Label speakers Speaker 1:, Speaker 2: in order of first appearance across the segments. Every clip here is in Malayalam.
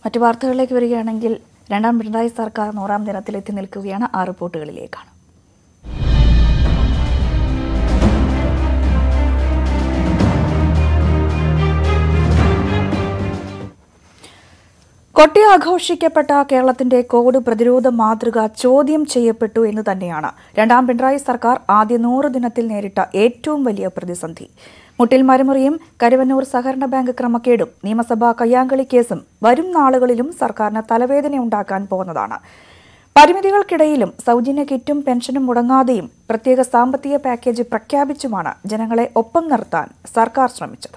Speaker 1: മറ്റു വാർത്തകളിലേക്ക് വരികയാണെങ്കിൽ രണ്ടാം പിണറായി സർക്കാർ നൂറാം ദിനത്തിൽ എത്തി നിൽക്കുകയാണ് ആ റിപ്പോർട്ടുകളിലേക്കാണ് കൊട്ടി ആഘോഷിക്കപ്പെട്ട കേരളത്തിന്റെ കോവിഡ് പ്രതിരോധ മാതൃക ചോദ്യം ചെയ്യപ്പെട്ടു എന്ന് തന്നെയാണ് രണ്ടാം പിണറായി സർക്കാർ ആദ്യ നൂറ് ദിനത്തിൽ നേരിട്ട ഏറ്റവും വലിയ പ്രതിസന്ധി മുട്ടിൽ മരമുറിയും കരുവന്നൂർ സഹകരണ ബാങ്ക് ക്രമക്കേടും നിയമസഭാ കയ്യാങ്കളി കേസും വരും നാളുകളിലും സർക്കാരിന് തലവേദനയുണ്ടാക്കാൻ പോകുന്നതാണ് പരിമിതികൾക്കിടയിലും സൗജന്യ കിറ്റും പെൻഷനും മുടങ്ങാതെയും പ്രത്യേക സാമ്പത്തിക പാക്കേജ് പ്രഖ്യാപിച്ചുമാണ് ജനങ്ങളെ ഒപ്പം നിർത്താൻ സർക്കാർ ശ്രമിച്ചത്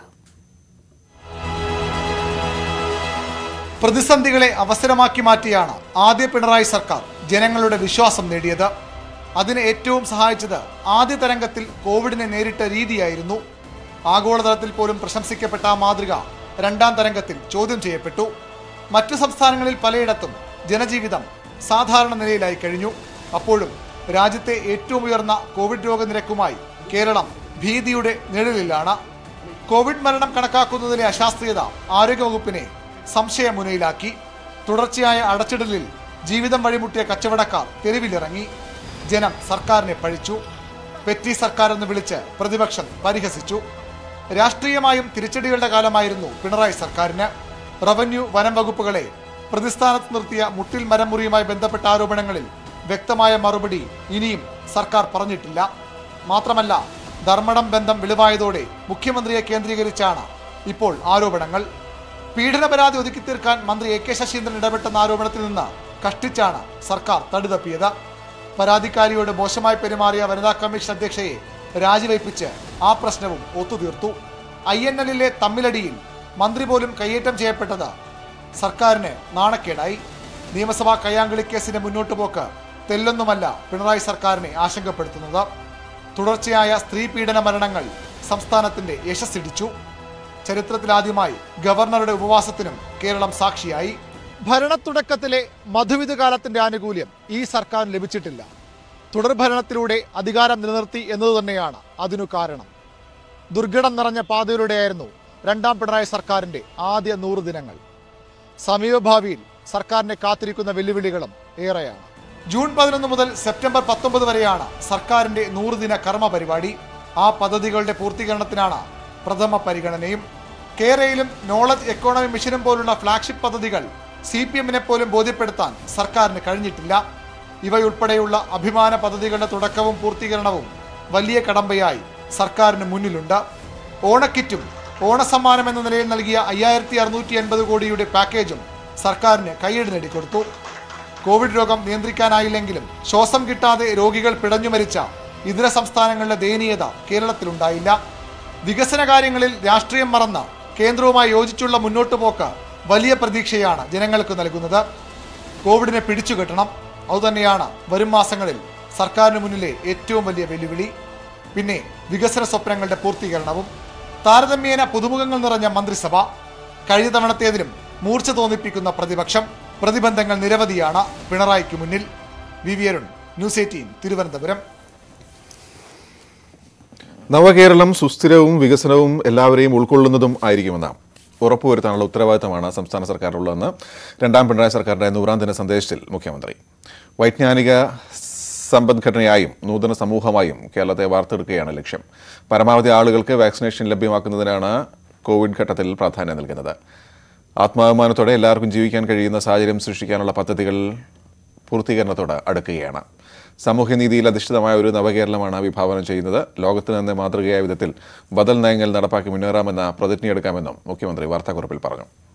Speaker 2: പ്രതിസന്ധികളെ അവസരമാക്കി മാറ്റിയാണ് ആദ്യ പിണറായി സർക്കാർ ജനങ്ങളുടെ വിശ്വാസം നേടിയത് അതിന് ഏറ്റവും സഹായിച്ചത് ആദ്യ തരംഗത്തിൽ കോവിഡിനെ നേരിട്ട രീതിയായിരുന്നു ആഗോളതലത്തിൽ പോലും പ്രശംസിക്കപ്പെട്ട ആ മാതൃക രണ്ടാം തരംഗത്തിൽ ചോദ്യം ചെയ്യപ്പെട്ടു മറ്റു സംസ്ഥാനങ്ങളിൽ പലയിടത്തും ജനജീവിതം സാധാരണ നിലയിലായി കഴിഞ്ഞു അപ്പോഴും രാജ്യത്തെ ഏറ്റവും ഉയർന്ന കോവിഡ് രോഗനിരക്കുമായി കേരളം ഭീതിയുടെ നിഴലിലാണ് കോവിഡ് മരണം കണക്കാക്കുന്നതിലെ അശാസ്ത്രീയത ആരോഗ്യവകുപ്പിനെ സംശയമുനയിലാക്കി തുടർച്ചയായ അടച്ചിടലിൽ ജീവിതം വഴിമുട്ടിയ കച്ചവടക്കാർ തെരുവിലിറങ്ങി ജനം സർക്കാരിനെ പഴിച്ചു പെറ്റി സർക്കാർ എന്ന് വിളിച്ച് പ്രതിപക്ഷം പരിഹസിച്ചു രാഷ്ട്രീയമായും തിരിച്ചടികളുടെ കാലമായിരുന്നു പിണറായി സർക്കാരിന് റവന്യൂ വനം വകുപ്പുകളെ പ്രതിസ്ഥാനത്ത് നിർത്തിയ മുട്ടിൽ മരമുറിയുമായി ബന്ധപ്പെട്ട ആരോപണങ്ങളിൽ വ്യക്തമായ മറുപടി ഇനിയും സർക്കാർ പറഞ്ഞിട്ടില്ല മാത്രമല്ല ധർമ്മടം ബന്ധം വെളിവായതോടെ മുഖ്യമന്ത്രിയെ കേന്ദ്രീകരിച്ചാണ് ഇപ്പോൾ ആരോപണങ്ങൾ പീഡന പരാതി ഒതുക്കി തീർക്കാൻ മന്ത്രി എ കെ ശശീന്ദ്രൻ ഇടപെട്ടെന്ന ആരോപണത്തിൽ നിന്ന് കഷ്ടിച്ചാണ് സർക്കാർ തടിതപ്പിയത് പരാതിക്കാരിയോട് മോശമായി പെരുമാറിയ വനിതാ കമ്മീഷൻ അധ്യക്ഷയെ രാജിവയ്പ്പിച്ച് ആ പ്രശ്നവും ഒത്തുതീർത്തു ഐ എൻ എല്ലിലെ തമ്മിലടിയിൽ മന്ത്രി പോലും കയ്യേറ്റം ചെയ്യപ്പെട്ടത് സർക്കാരിന് നാണക്കേടായി നിയമസഭാ കയ്യാങ്കളി കേസിന്റെ മുന്നോട്ട് പോക്ക് തെല്ലൊന്നുമല്ല പിണറായി സർക്കാരിനെ ആശങ്കപ്പെടുത്തുന്നത് തുടർച്ചയായ സ്ത്രീ പീഡന മരണങ്ങൾ സംസ്ഥാനത്തിന്റെ യശസ്സിടിച്ചു ചരിത്രത്തിലാദ്യമായി ഗവർണറുടെ ഉപവാസത്തിനും കേരളം സാക്ഷിയായി ഭരണത്തുടക്കത്തിലെ മധുവിധ കാലത്തിന്റെ ആനുകൂല്യം ഈ സർക്കാരിന് ലഭിച്ചിട്ടില്ല തുടർഭരണത്തിലൂടെ അധികാരം നിലനിർത്തി എന്നത് തന്നെയാണ് അതിനു കാരണം ദുർഘടം നിറഞ്ഞ പാതയിലൂടെയായിരുന്നു രണ്ടാം പിണറായി സർക്കാരിന്റെ ആദ്യ നൂറ് ദിനങ്ങൾ സമീപഭാവിയിൽ സർക്കാരിനെ കാത്തിരിക്കുന്ന വെല്ലുവിളികളും ഏറെയാണ് ജൂൺ പതിനൊന്ന് മുതൽ സെപ്റ്റംബർ പത്തൊമ്പത് വരെയാണ് സർക്കാരിന്റെ നൂറുദിന കർമ്മ പരിപാടി ആ പദ്ധതികളുടെ പൂർത്തീകരണത്തിനാണ് പ്രഥമ പരിഗണനയും കേരളയിലും നോളജ് എക്കോണമി മിഷനും പോലുള്ള ഫ്ലാഗ്ഷിപ്പ് പദ്ധതികൾ സി പി എമ്മിനെ പോലും ബോധ്യപ്പെടുത്താൻ സർക്കാരിന് കഴിഞ്ഞിട്ടില്ല ഇവയുൾപ്പെടെയുള്ള അഭിമാന പദ്ധതികളുടെ തുടക്കവും പൂർത്തീകരണവും വലിയ കടമ്പയായി സർക്കാരിന് മുന്നിലുണ്ട് ഓണക്കിറ്റും ഓണസമ്മാനം എന്ന നിലയിൽ നൽകിയ അയ്യായിരത്തി അറുന്നൂറ്റി എൺപത് കോടിയുടെ പാക്കേജും സർക്കാരിന് കൈയ്യടി നേടിക്കൊടുത്തു കോവിഡ് രോഗം നിയന്ത്രിക്കാനായില്ലെങ്കിലും ശ്വാസം കിട്ടാതെ രോഗികൾ പിടഞ്ഞു മരിച്ച ഇതര സംസ്ഥാനങ്ങളിലെ ദയനീയത കേരളത്തിലുണ്ടായില്ല വികസന കാര്യങ്ങളിൽ രാഷ്ട്രീയം മറന്ന് കേന്ദ്രവുമായി യോജിച്ചുള്ള മുന്നോട്ടു പോക്ക് വലിയ പ്രതീക്ഷയാണ് ജനങ്ങൾക്ക് നൽകുന്നത് കോവിഡിനെ പിടിച്ചുകെട്ടണം അതുതന്നെയാണ് വരും മാസങ്ങളിൽ സർക്കാരിന് മുന്നിലെ ഏറ്റവും വലിയ വെല്ലുവിളി പിന്നെ വികസന സ്വപ്നങ്ങളുടെ പൂർത്തീകരണവും താരതമ്യേന പുതുമുഖങ്ങൾ നിറഞ്ഞ മന്ത്രിസഭ കഴിഞ്ഞ തവണത്തേതിലും മൂർച്ച തോന്നിപ്പിക്കുന്ന പ്രതിപക്ഷം പ്രതിബന്ധങ്ങൾ നിരവധിയാണ് പിണറായിക്ക് മുന്നിൽ V V Arun news eighteen Thiruvananthapuram
Speaker 3: നവകേരളം സുസ്ഥിരവും വികസനവും എല്ലാവരെയും ഉൾക്കൊള്ളുന്നതും ആയിരിക്കുമെന്ന് ഉറപ്പുവരുത്താനുള്ള ഉത്തരവാദിത്തമാണ് സംസ്ഥാന സർക്കാരിനുള്ളതെന്ന് രണ്ടാം പിണറായി സർക്കാരിന്റെ നൂറാം ദിന സന്ദേശത്തിൽ മുഖ്യമന്ത്രി വൈജ്ഞാനിക സമ്പദ്ഘടനയായും നൂതന സമൂഹമായും കേരളത്തെ വാർത്തെടുക്കുകയാണ് ലക്ഷ്യം പരമാവധി ആളുകൾക്ക് വാക്സിനേഷൻ ലഭ്യമാക്കുന്നതിനാണ് കോവിഡ് ഘട്ടത്തിൽ പ്രാധാന്യം നൽകുന്നത് ആത്മാഭിമാനത്തോടെ എല്ലാവർക്കും ജീവിക്കാൻ കഴിയുന്ന സാഹചര്യം സൃഷ്ടിക്കാനുള്ള പദ്ധതികൾ പൂർത്തീകരണത്തോട് അടുക്കുകയാണ് സാമൂഹ്യനീതിയിൽ അധിഷ്ഠിതമായ ഒരു നവകേരളമാണ് വിഭാവനം ചെയ്യുന്നത് ലോകത്തിന് തന്നെ മാതൃകയായ വിധത്തിൽ ബദൽ നയങ്ങൾ നടപ്പാക്കി മുന്നേറാമെന്ന പ്രതിജ്ഞയെടുക്കാമെന്നും മുഖ്യമന്ത്രി വാർത്താക്കുറിപ്പിൽ പറഞ്ഞു